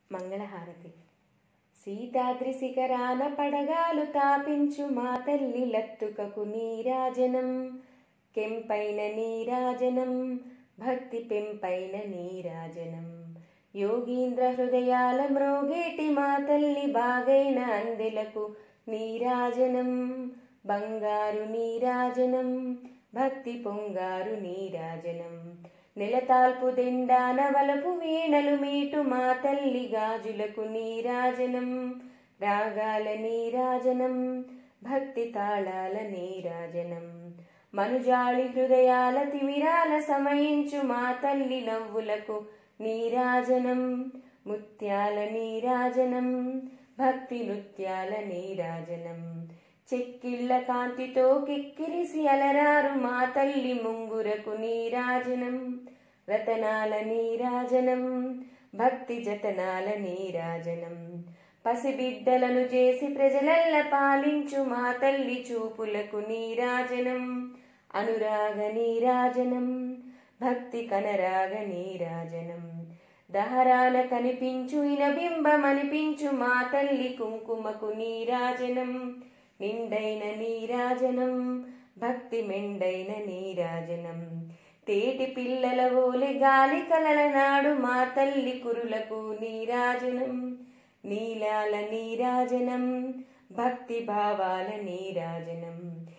మంగళహారతి సీతాద్రి శిఖరాన పడగాలు తాపించు మా తల్లి లత్తుకకు నీరాజనం కెంపైన నీరాజనం భక్తి పెంపైన నీరాజనం యోగీంద్ర హృదయాల మ్రోగేటి మా తల్లి బాగైన అందెలకు నీరాజనం బంగారు నీరాజనం భక్తి పొంగారు నీరాజనం నెలతాల్పు దెండాన వలపు వీణలు మీటు మా తల్లి గాజులకు నీరాజనం రాగాల నీరాజనం భక్తి తాళాల నీరాజనం మనుజాళి హృదయాల తిమిరాల సమయించు మా తల్లి నవ్వులకు నీరాజనం ముత్యాల నీరాజనం భక్తి నృత్యాల నీరాజనం చెక్కిళ్ళ కాంతితో కిక్కిరిసి అలరారు మా తల్లి ముంగురకు నీరాజనం రతనాల నీరాజనం భక్తి జతనాల నీరాజనం పసిబిడ్డలను చేసి ప్రజలల్ల పాలించు మా తల్లి చూపులకు నీరాజనం అనురాగ నీరాజనం భక్తి కనరాగ నీరాజనం దహరాన కనిపించు ఇనబింబమనిపించు మా తల్లి కుంకుమకు నీరాజనం నిండైన నీరాజనం భక్తి మెండైన నీరాజనం తేటి పిల్లల ఓలె గాలి కలల నాడు మా తల్లి కురులకు నీరాజనం నీలాల నీరాజనం భక్తి భావాల నీరాజనం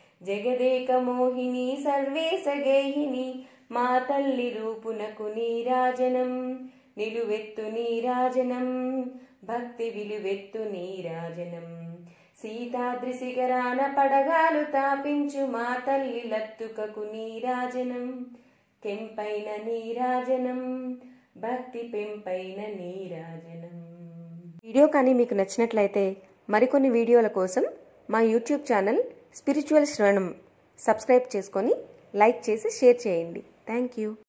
జగదేక మోహిని సర్వేశ గేహిని మా తల్లి రూపునకు నీరాజనం నిలువెత్తు నీరాజనం భక్తి విలువెత్తు నీరాజనం సీతాద్రి శిఖరాన పడగాలు తాపించు మా తల్లి లత్తుకకు నీరాజనం కెంపైన నీరాజనం భక్తి పెంపైన నీరాజనం వీడియో కానీ మీకు నచ్చినట్లయితే మరికొన్ని వీడియోల కోసం మా YouTube channel spiritual Shravanam subscribe చేసుకొని లైక్ చేసి షేర్ చేయండి థ్యాంక్ యూ